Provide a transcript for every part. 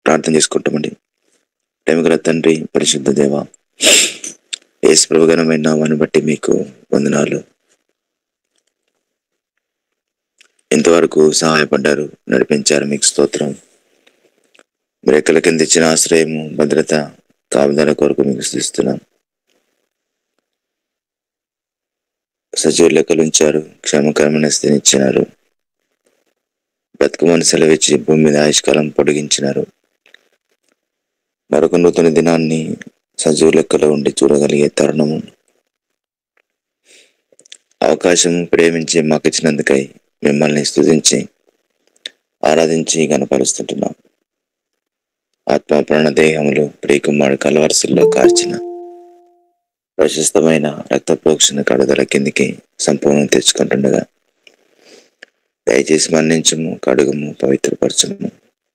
ప్రార్థన చేసుకుంటామండి ప్రేమగల తండ్రి పరిశుద్ధ దేవ యేసు ప్రభుగణమైన నామాన్ని బట్టి మీకు వందనాలు ఇంతవరకు సహాయపడ్డారు నడిపించారు మీకు స్తోత్రం మీరు ఎక్కల కింద ఇచ్చిన ఆశ్రయము భద్రత కాపుదల కొరకు మీకు స్థిస్తున్నాం సజీవ లెక్కలు ఉంచారు క్షేమకరమైన స్థితిని ఇచ్చినారు బ్రతుకుమని సెలవిచ్చి భూమి మీద ఆయుష్కాలం పొడిగించినారు మరొక నూతన దినాన్ని సజీవ లెక్కలో ఉండి చూడగలిగే తరుణము అవకాశం ప్రేమించి మాకు ఇచ్చినందుకై మిమ్మల్ని స్తుతించి ఆరాధించి గనపరుస్తుంటున్నాం ఆత్మ ప్రాణ దేహములు ప్రియకుమారు కలవరసల్లో కార్చిన ప్రశస్తమైన రక్త ప్రోక్షణ కడుదల కిందికి సంపూర్ణం తెచ్చుకుంటుండగా దయచేసి మన్నించము కడుగము పవిత్రపరచము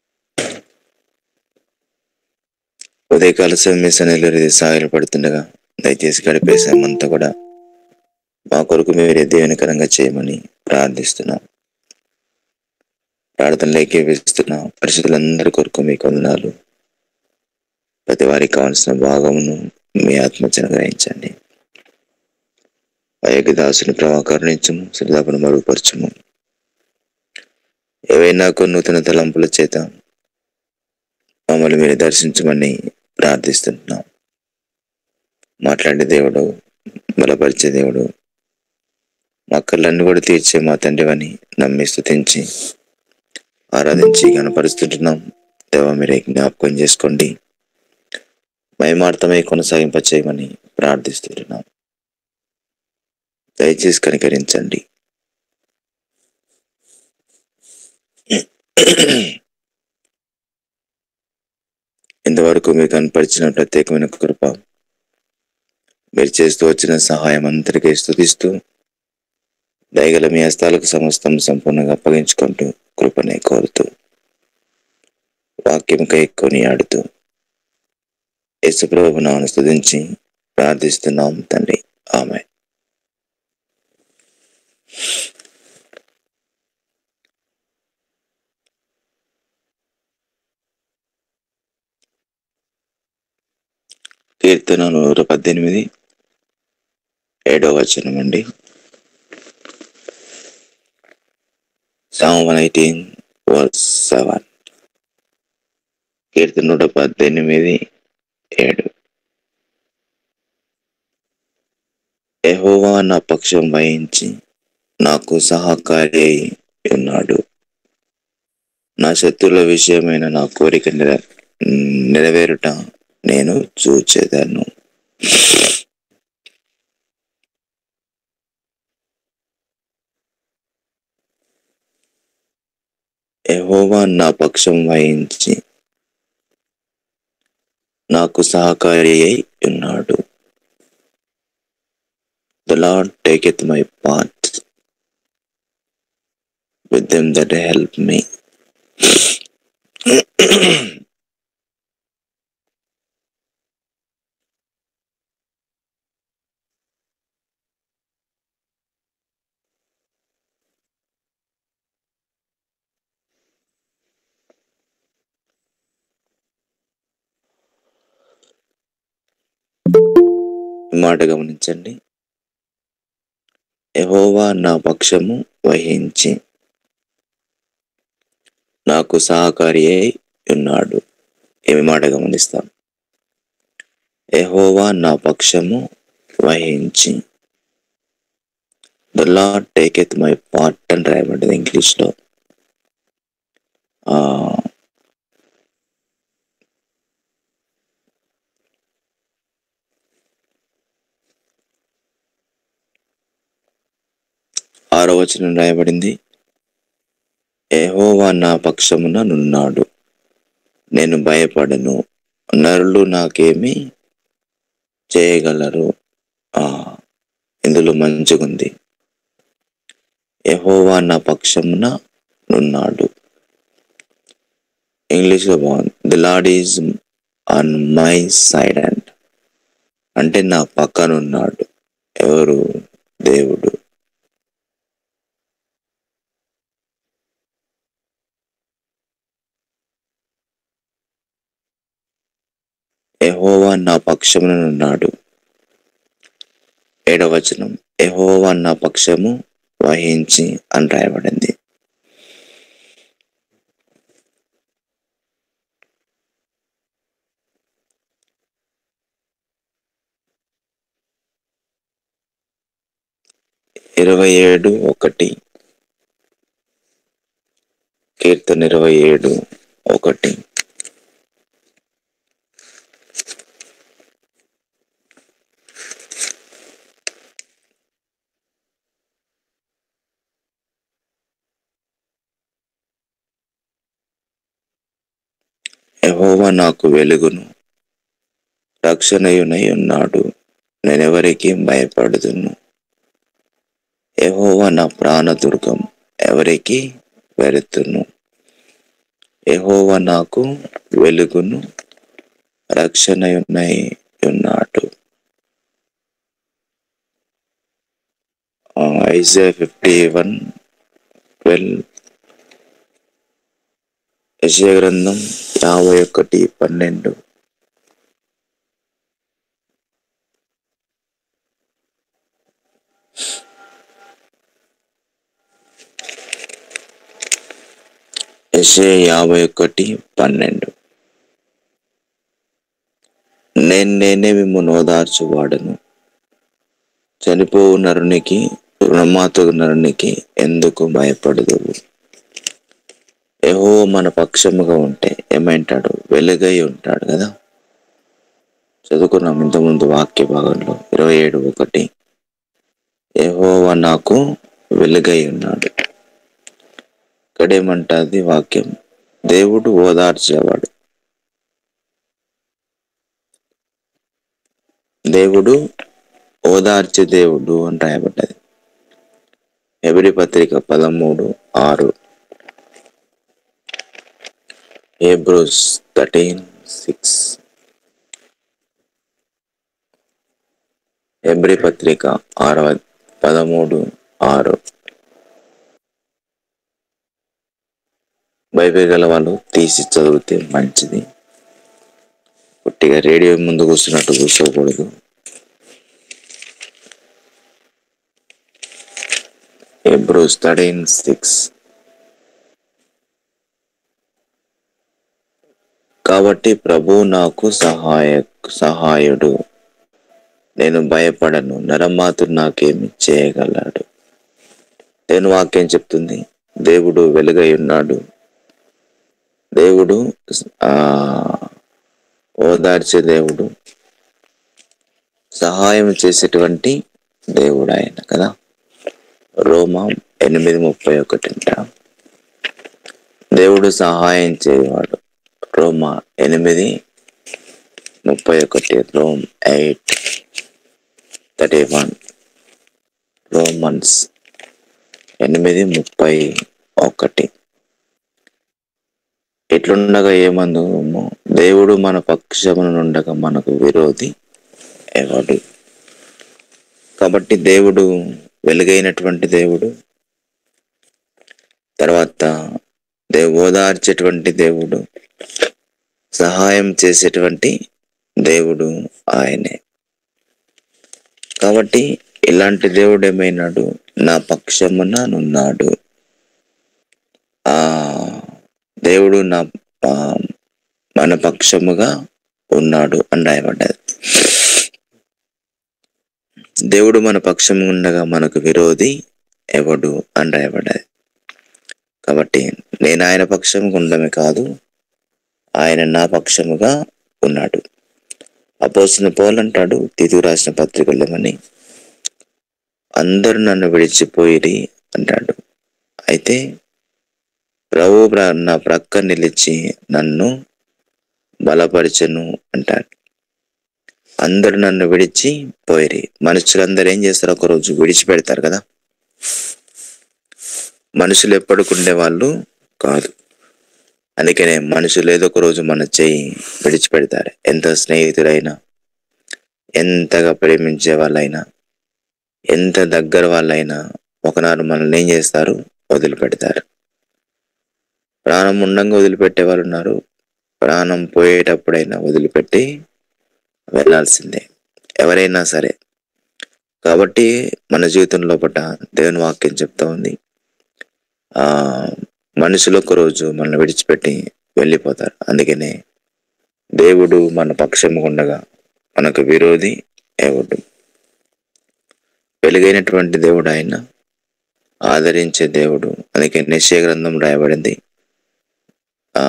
ఉదయకాల సమయంలో సాగిలు పడుతుండగా దయచేసి గడిపే సమయంతా కూడా మా కొరకు మీరు దీవెనకరంగా చేయమని ప్రార్థిస్తున్నాం ప్రార్థనలు ఏకీవిస్తున్న పరిస్థితులందరి కొరకు మీకు వందనాలు ప్రతి వారికి కావాల్సిన భాగమును మీ ఆత్మచన గ్రహించండి అయోగ్య దాసుని ప్రభావ కరుణించము శ్రద్ధాపను మరుగుపరచము ఏవైనా కొన్ని నూతన తలంపుల చేత మమ్మల్ని మీరు దర్శించమని ప్రార్థిస్తుంటున్నాం మాట్లాడే దేవుడు బలపరిచే దేవుడు మక్కలన్నీ కూడా తీర్చే మా తండ్రివని నమ్మి స్తుతించి ఆరాధించి కనపరుస్తుంటున్నాం దేవ మీరే జ్ఞాపకం చేసుకోండి మయమార్థమై కొనసాగింప చేయమని ప్రార్థిస్తుంటున్నాం దయచేసి కనికరించండి ఇంతవరకు మీకు కనపరిచిన ప్రత్యేకమైన కృప మీరు చేస్తూ వచ్చిన సహాయం అంతటికీ స్థుతిస్తూ దయగల మీ హస్తాలకు సమస్తం సంపూర్ణంగా అప్పగించుకుంటూ కృపనే కోరుతూ వాక్యంకై కొని ఆడుతూ యేసుప్రభు నామను స్తుతించి ప్రార్థిస్తున్నాం తండ్రి ఆమె కీర్తన నూట పద్దెనిమిది ఏడవ వచనం అండి psalm one eighteen verse seven కీర్తన నూట పద్దెనిమిది ఏడు యెహోవా నా పక్షం వహించి నాకు సహకారి అయి ఉన్నాడు నా శత్రువుల విషయమైన నా కోరిక నెర నెరవేరుట నేను చూచేదాను యెహోవా నా పక్షం వహించి నాకు సహకారి అయి ఉన్నాడు The Lord taketh my part with them that help me. ఈ మాట గమనించండి యెహోవా నా పక్షము వహించి నాకు సహకారి అయి ఉన్నాడు ఏమి మాట గమనిస్తాం యెహోవా నా పక్షము వహించి the lord taketh my part అని రాయబడ్డది ఇంగ్లీష్లో ఆ ఆరో వచనం రాయబడింది యెహోవా నా పక్షమున నున్నాడు నేను భయపడను నరులు నాకేమి చేయగలరు ఆ ఇందులో మంచిగుంది యెహోవా నా పక్షమున నున్నాడు ఇంగ్లీష్లో బాగుంది the lord is on my side and అంటే నా పక్కనున్నాడు ఎవరు దేవుడు ఎహోవా నా పక్షమునున్నాడు ఏడవ వచనం ఎహోవా నా పక్షము వహించి అని రాయబడింది ఇరవై ఏడు ఒకటి కీర్తన ఇరవై ఏడు ఒకటి యెహోవా నాకు వెలుగును రక్షణయునై ఉన్నాడు నేనెవరికి భయపడుదును యెహోవా నా ప్రాణదుర్గం ఎవరికి వెళుతును యెహోవా నాకు వెలుగును రక్షణయునై ఉన్నాడు ఐజా ఫిఫ్టీ వన్ ట్వెల్వ్ యశయ గ్రంథం యాభై ఒకటి పన్నెండు యశయ యాభై ఒకటి పన్నెండు నేను నేనే మిమ్మల్ని ఓదార్చువాడను చనిపోవు నరునికి రుణమాతకు నరునికి ఎందుకు భయపడదు ఏహో మన పక్షముగా ఉంటే ఏమంటాడు వెలుగై ఉంటాడు కదా చదువుకున్నాం ఇంతకుముందు వాక్య భాగంలో ఇరవై ఏడు ఒకటి ఏహోవా నాకు వెలుగై ఉన్నాడు ఇక్కడేమంటది వాక్యం దేవుడు ఓదార్చేవాడు దేవుడు ఓదార్చే దేవుడు అని రాయబడ్డది ఎబిడి పత్రిక పదమూడు ఆరు ఏబ్రోస్ థర్టీన్ సిక్స్ ఎబ్రి పత్రిక ఆరవ పదమూడు ఆరు బైబిల్ గల వాళ్ళు తీసి చదివితే మంచిది పొట్టిగా రేడియో ముందు కూర్చున్నట్టు కూర్చోకూడదు ఎబ్రోస్ థర్టీన్ సిక్స్ కాబట్టి ప్రభు నాకు సహాయ సహాయుడు నేను భయపడను నరమాతుడు నాకేమి చేయగలడు నేను వాక్యం చెప్తుంది దేవుడు వెలుగై ఉన్నాడు దేవుడు ఆ ఓదార్చే దేవుడు సహాయం చేసేటువంటి దేవుడు ఆయన కదా రోమా ఎనిమిది ముప్పై ఒకటి అంట దేవుడు సహాయం చేయవాడు రోమా ఎనిమిది ముప్పై ఒకటి Rome eight thirty one Romans ఎనిమిది ముప్పై ఒకటి ఇట్లుండగా ఏమందు దేవుడు మన పక్షమున నుండగా మనకు విరోధి ఎవడు కాబట్టి దేవుడు వెలుగైనటువంటి దేవుడు తర్వాత దేవు ఓదార్చేటువంటి దేవుడు సహాయం చేసేటువంటి దేవుడు ఆయనే కాబట్టి ఇలాంటి దేవుడు ఏమైనాడు నా పక్షమున నున్నాడు ఆ దేవుడు నా ఆ, మన పక్షముగా ఉన్నాడు అని రాయబడ్డది దేవుడు మన పక్షం ఉండగా మనకు విరోధి ఎవడు అని రాయబడ్డది కాబట్టి నేను ఆయన పక్షముగా ఉండమే కాదు ఆయన నా పక్షముగా ఉన్నాడు అపోసిన పౌలు అంటాడు తిరుగు రాసిన పత్రికలమని అందరూ నన్ను విడిచిపోయిరి అంటాడు అయితే ప్రభు ప్ర- నా ప్రక్క నిలిచి నన్ను బలపరచను అంటాడు అందరూ నన్ను విడిచి పోయిరి మనుషులందరూ ఏం చేస్తారు ఒకరోజు విడిచిపెడతారు కదా మనుషులు ఎప్పటికుండే వాళ్ళు కాదు అందుకనే మనుషులు ఏదో ఒక రోజు మన చేయి విడిచిపెడతారు ఎంత స్నేహితులైనా ఎంతగా ప్రేమించే వాళ్ళైనా ఎంత దగ్గర వాళ్ళైనా ఒకనాడు మనల్ని ఏం చేస్తారు వదిలిపెడతారు ప్రాణం ఉండంగా వదిలిపెట్టే వాళ్ళు ఉన్నారు ప్రాణం పోయేటప్పుడైనా వదిలిపెట్టి వెళ్ళాల్సిందే ఎవరైనా సరే కాబట్టి మన జీవితంలో పట దేవుని వాక్యం చెప్తా ఉంది ఆ మనుషులు ఒక రోజు మనల్ని విడిచిపెట్టి వెళ్ళిపోతారు అందుకనే దేవుడు మన పక్షము ఉండగా మనకు విరోధి ఎవడు వెలుగైనటువంటి దేవుడు ఆయన ఆదరించే దేవుడు అందుకే నిశ్చయ గ్రంథం రాయబడింది ఆ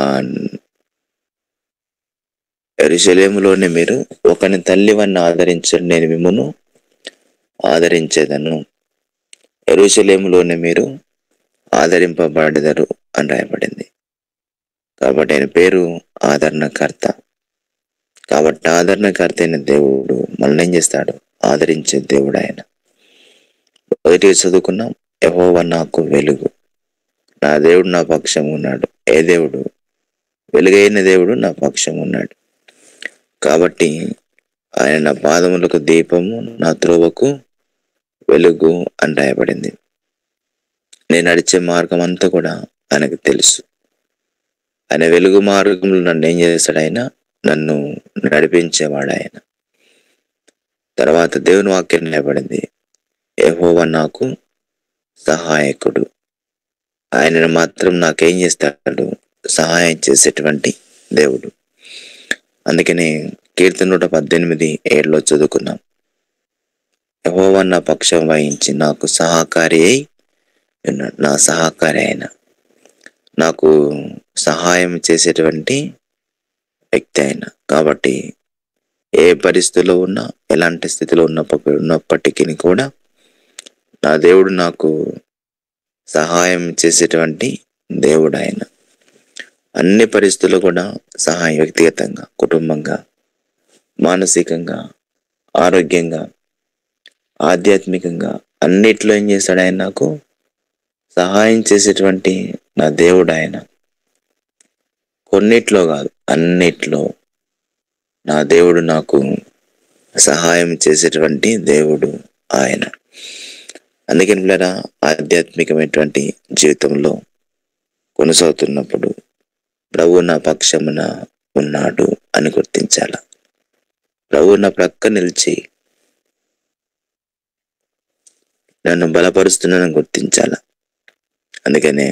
ఎరుశలేములోనే మీరు ఒకని తల్లివన్న ఆదరించండి నేను మిమ్మును ఆదరించేదను ఎరుశలేములోనే మీరు ఆదరింపబడదరు అని రాయబడింది కాబట్టి ఆయన పేరు ఆదరణకర్త కాబట్టి ఆదరణకర్త అయిన దేవుడు మనల్ని ఏం చేస్తాడు ఆదరించే దేవుడు ఆయన మొదటి చదువుకున్నాం యహోవ నాకు వెలుగు నా దేవుడు నా పక్షం ఉన్నాడు ఏ దేవుడు వెలుగైన దేవుడు నా పక్షం ఉన్నాడు కాబట్టి ఆయన నా పాదములకు దీపము నా త్రోవకు వెలుగు అని రాయబడింది నేను నడిచే మార్గం అంతా కూడా ఆయనకు తెలుసు ఆయన వెలుగు మార్గంలో నన్ను ఏం చేస్తాడు ఆయన నన్ను నడిపించేవాడు ఆయన తర్వాత దేవుని వాక్యం నిలబడింది యెహోవా నాకు సహాయకుడు ఆయనను మాత్రం నాకేం చేస్తాడు సహాయం చేసేటువంటి దేవుడు అందుకని కీర్తన నూట పద్దెనిమిది ఏడులో చదువుకున్నాం యహోవా నా పక్షం వహించి నాకు సహకారి అయి ఉన్నాడు నా సహకారి అయిన నాకు సహాయం చేసేటువంటి వ్యక్తి అయిన కాబట్టి ఏ పరిస్థితిలో ఉన్నా ఎలాంటి స్థితిలో ఉన్నప్ప ఉన్నప్పటికీ కూడా నా దేవుడు నాకు సహాయం చేసేటువంటి దేవుడు ఆయన అన్ని పరిస్థితుల్లో కూడా సహాయం వ్యక్తిగతంగా కుటుంబంగా మానసికంగా ఆరోగ్యంగా ఆధ్యాత్మికంగా అన్నిట్లో ఏం చేశాడు ఆయన నాకు సహాయం చేసేటువంటి నా దేవుడు ఆయన కొన్నిట్లో కాదు అన్నిట్లో నా దేవుడు నాకు సహాయం చేసేటువంటి దేవుడు ఆయన అందుకని పిల్లరా ఆధ్యాత్మికమైనటువంటి జీవితంలో కొనసాగుతున్నప్పుడు ప్రభు నా పక్షమున ఉన్నాడు అని గుర్తించాల ప్రభు నా ప్రక్క నిలిచి నన్ను బలపరుస్తున్నానని గుర్తించాల అందుకనే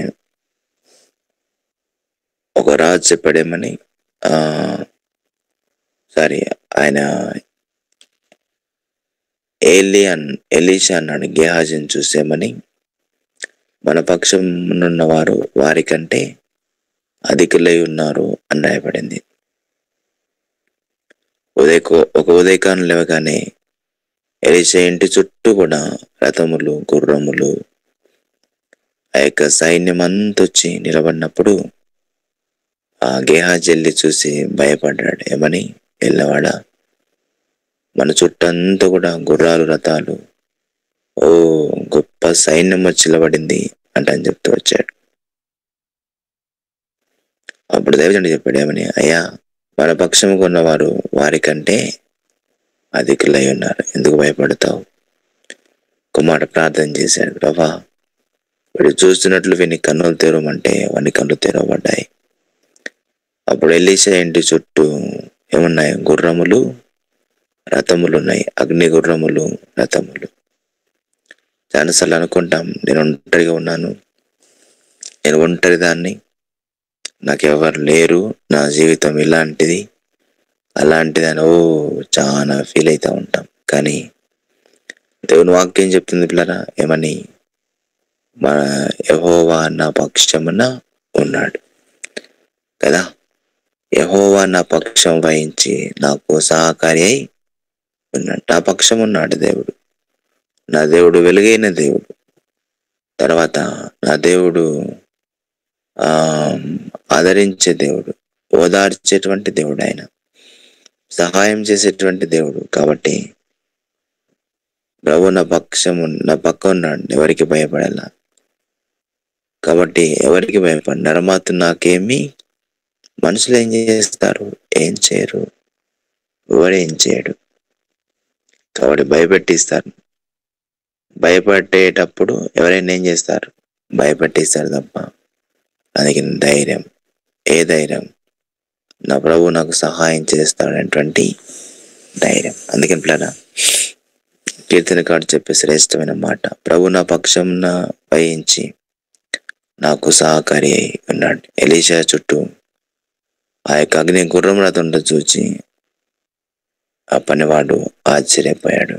ఒక రాజు చెప్పాడేమని ఆ సారీ ఆయన ఏలి అన్ ఎలీషా అన్నాడు గేహాజీని చూసేమని మన పక్షం వారు వారికంటే అధికులై ఉన్నారు అని రాయబడింది ఉదయకో ఒక ఉదయకాలం లేవగానే ఎలిషా ఇంటి చుట్టూ కూడా రథములు గుర్రములు ఆ యొక్క సైన్యం అంతా వచ్చి నిలబడినప్పుడు ఆ గేహాజెల్లి చూసి భయపడ్డాడు ఏమని ఎల్లవాడ మన చుట్టంతా కూడా గుర్రాలు రథాలు ఓ గొప్ప సైన్యం వచ్చి నిలబడింది అంటే అని చెప్తూ వచ్చాడు అప్పుడు దేవజండి చెప్పాడు ఏమని అయ్యా మన పక్షము కొన్నవారు వారికంటే అధికులై ఉన్నారు ఎందుకు భయపడతావు ఒక మాట ప్రార్థన చేశాడు ప్రభా వీడు చూస్తున్నట్లు వీని కన్నులు తెరవమంటే వాని కన్నులు తెరవబడ్డాయి అప్పుడు ఎలీషా ఇంటి చుట్టూ ఏమున్నాయి గుర్రములు రథములు ఉన్నాయి అగ్ని గుర్రములు రథములు చాలాసార్లు అనుకుంటాం నేను ఒంటరిగా ఉన్నాను నేను ఒంటరి దాన్ని నాకెవరు లేరు నా జీవితం ఇలాంటిది అలాంటిది అని ఓ చాలా ఫీల్ అవుతూ ఉంటాం కానీ దేవుని వాక్యం చెప్తుంది పిల్లరా ఏమని మన యహోవా నా పక్షమున ఉన్నాడు కదా యహోవా నా పక్షం వహించి నాకు సహకారి అయి ఉన్నాడు నా పక్షం ఉన్నాడు దేవుడు నా దేవుడు వెలుగైన దేవుడు తర్వాత నా దేవుడు ఆ ఆదరించే దేవుడు ఓదార్చేటువంటి దేవుడు ఆయన సహాయం చేసేటువంటి దేవుడు కాబట్టి ప్రభు నా పక్షం నా పక్క ఉన్నాడు ఎవరికి భయపడాల కాబట్టి ఎవరికి భయపడి నరమాతు నాకేమి మనుషులు ఏం చేస్తారు ఏం చేయరు ఎవడు ఏం చేయడు కాబట్టి భయపెట్టిస్తారు భయపెట్టేటప్పుడు ఎవరైనా ఏం చేస్తారు భయపెట్టిస్తారు తప్ప అందుకే ధైర్యం ఏ ధైర్యం నా ప్రభు నాకు సహాయం చేస్తాడనేటువంటి ధైర్యం అందుకని పిల్లరా కీర్తనకాడు చెప్పే శ్రేష్టమైన మాట ప్రభు నా పక్షం వహించి నాకు సహకారి అయి ఉన్నాడు ఎలీషా చుట్టూ ఆ యొక్క అగ్ని గుర్రం రథంలో చూచి ఆ పనివాడు ఆశ్చర్యపోయాడు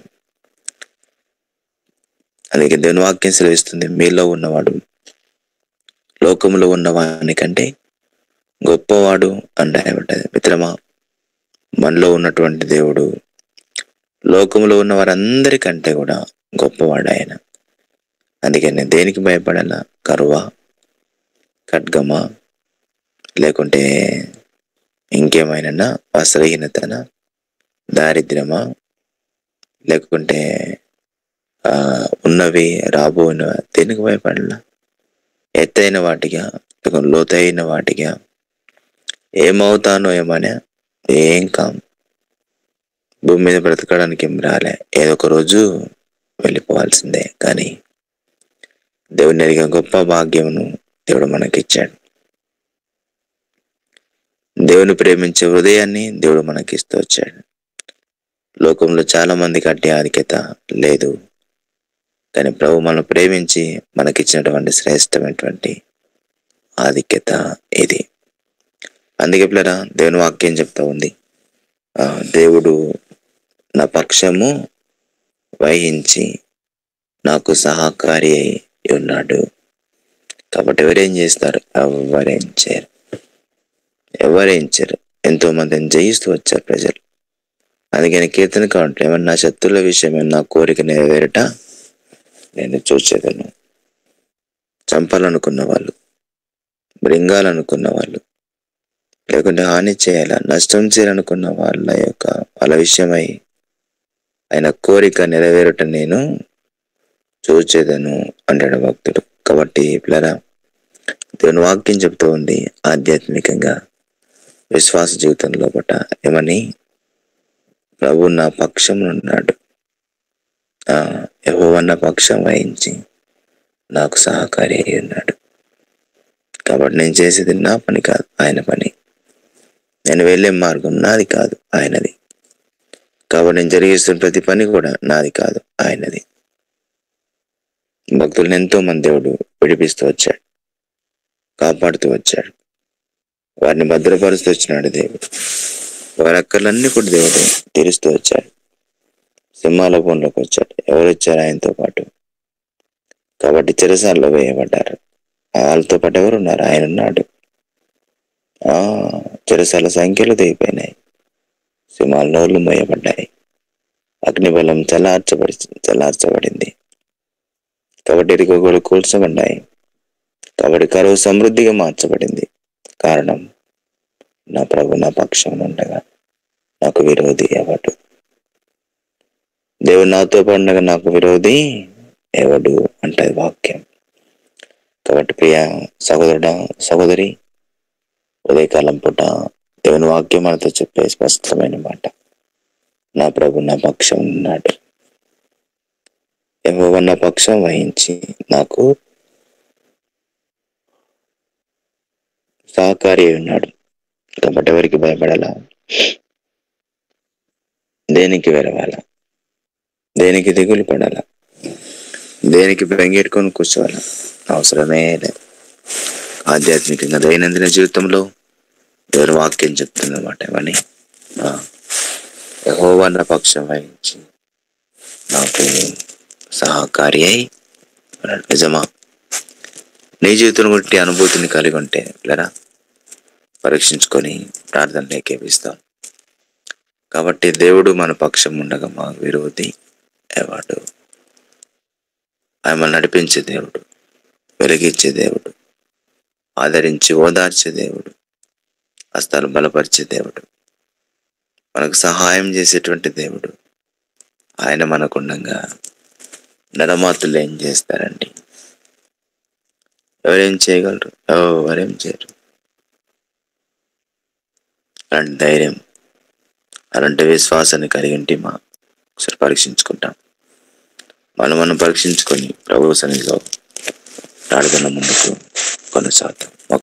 అందుకే దేవుని వాక్యం సెలవిస్తుంది మీలో ఉన్నవాడు లోకములో ఉన్నవాని కంటే గొప్పవాడు అని రాయబడ్డది మిత్రమా మనలో ఉన్నటువంటి దేవుడు లోకములో ఉన్న వారందరికంటే కూడా గొప్పవాడు ఆయన అందుకని దేనికి భయపడాలా కరువా ఖడ్గమా లేకుంటే ఇంకేమైనా వస్త్రహీనతనా దారిద్ర్యమా లేకుంటే ఆ, ఉన్నవి రాబోయిన దేనికి భయపడాలా ఎత్తైన వాటిగా లేకుంటే లోతైన వాటిగా ఏమవుతానో ఏమనే ఏం కాం భూమి మీద బ్రతకడానికి ఏం రాలే ఏదో ఒక రోజు వెళ్ళిపోవాల్సిందే కానీ దేవుని ఎరిగే గొప్ప భాగ్యమును దేవుడు మనకిచ్చాడు దేవుని ప్రేమించే హృదయాన్ని దేవుడు మనకిస్తూ వచ్చాడు లోకంలో చాలా మందికి అట్టి ఆధిక్యత లేదు కానీ ప్రభు మనం ప్రేమించి మనకిచ్చినటువంటి శ్రేష్టమైనటువంటి ఆధిక్యత ఇది అందుకే పిల్లరా దేవుని వాక్యం చెప్తా ఉంది ఆ, దేవుడు నా పక్షము వహించి నాకు సహకారి అయి ఉన్నాడు కాబట్టి ఎవరేం చేస్తారు ఎవరేం చేయరు ఎవరేం చేయరు ఎంతో మందిని జయిస్తూ వచ్చారు ప్రజలు అందుకని కీర్తన కావట్లే ఏమన్నా నా శత్రుల విషయమే నా కోరిక నెరవేరట నేను చూసేదను చంపాలనుకున్న వాళ్ళు మృంగాలనుకున్న వాళ్ళు లేకుంటే హాని చేయాల నష్టం చేయాలనుకున్న వాళ్ళ యొక్క వాళ్ళ విషయమై ఆయన కోరిక నెరవేరట నేను చూచేదను అంటాడు భక్తుడు కాబట్టి పిల్లరా దేవుని వాక్యం చెప్తూ ఉంది ఆధ్యాత్మికంగా విశ్వాస జీవితంలో పట ఏమని ప్రభు నా పక్షం ఉన్నాడు ఆ యెహోవా నా పక్షం వహించి నాకు సహకారి అయి ఉన్నాడు కాబట్టి నేను చేసేది నా పని కాదు ఆయన పని నేను వెళ్ళే మార్గం నాది కాదు ఆయనది కాబట్టి నేను జరిగిస్తున్న ప్రతి పని కూడా నాది కాదు ఆయనది భక్తులను ఎంతో మంది దేవుడు విడిపిస్తూ వచ్చాడు కాపాడుతూ వచ్చాడు వారిని భద్రపరుస్తూ వచ్చినాడు దేవుడు వారి అక్కర్లన్నీ కూడా దేవుడు తీరుస్తూ వచ్చాడు సింహాల ఫోన్లోకి వచ్చాడు ఎవరు వచ్చారు ఆయనతో పాటు కాబట్టి చెరసాల్లో వేయబడ్డారు వాళ్ళతో పాటు ఎవరు ఉన్నారు ఆయన ఉన్నాడు ఆ చెరసాల సంఖ్యలు తెగిపోయినాయి సింహాల నోళ్ళు మోయబడ్డాయి అగ్నిబలం చల్లార్చబడి చల్లార్చబడింది కాబట్టి ఇరుగోగులు కూల్చబడ్డాయి కాబట్టి కరువు సమృద్ధిగా మార్చబడింది కారణం నా ప్రభు నా పక్షం ఉండగా నాకు విరోధి ఎవడు దేవుడు నాతో పండగా నాకు విరోధి ఎవడు అంటది వాక్యం కాబట్టి ప్రియ సహోదరుడ సహోదరి ఉదయకాలం పూట దేవుని వాక్యం మనతో చెప్పే స్పష్టమైన మాట నా ప్రభు నా పక్షం ఉన్నాడు యెహోవా నా పక్షం వహించి నాకు సహకారి అయి ఉన్నాడు కాబట్టి ఎవరికి భయపడాలా దేనికి వెరవాలా దేనికి దిగులు పడాలా దేనికి బెంగెట్టుకొని కూర్చోవాలా అవసరమే లేదు ఆధ్యాత్మికంగా దైనందిన జీవితంలో ఎవరి వాక్యం చెప్తుందన్నమాట ఇవన్నీ ఆ, యెహోవా నా పక్షం వహించి నాకు సహకారి అయి ఉన్నాడు. నిజమా నీ జీవితం గురించి అనుభూతిని కలిగి ఉంటే పిల్లరా పరీక్షించుకొని ప్రార్థన లేకేపిస్తాం కాబట్టి దేవుడు మన పక్షం ఉండగా మా విరోధి ఎవడు ఆయన నడిపించే దేవుడు వెలిగించే దేవుడు ఆదరించి ఓదార్చే దేవుడు హస్తాలు బలపరిచే దేవుడు మనకు సహాయం చేసేటువంటి దేవుడు ఆయన మనకుండగా నడమాతులు ఏం చేస్తారండి ఎవరేం చేయగలరు ఎవరేం చేయరు అలాంటి ధైర్యం అలాంటి విశ్వాసాన్ని కలిగి ఉంటే మా ఒకసారి పరీక్షించుకుంటాం మనం మనం పరీక్షించుకొని ప్రభు సన్నిధిలో ప్రార్థన ముందుకు కొనసాగుతాం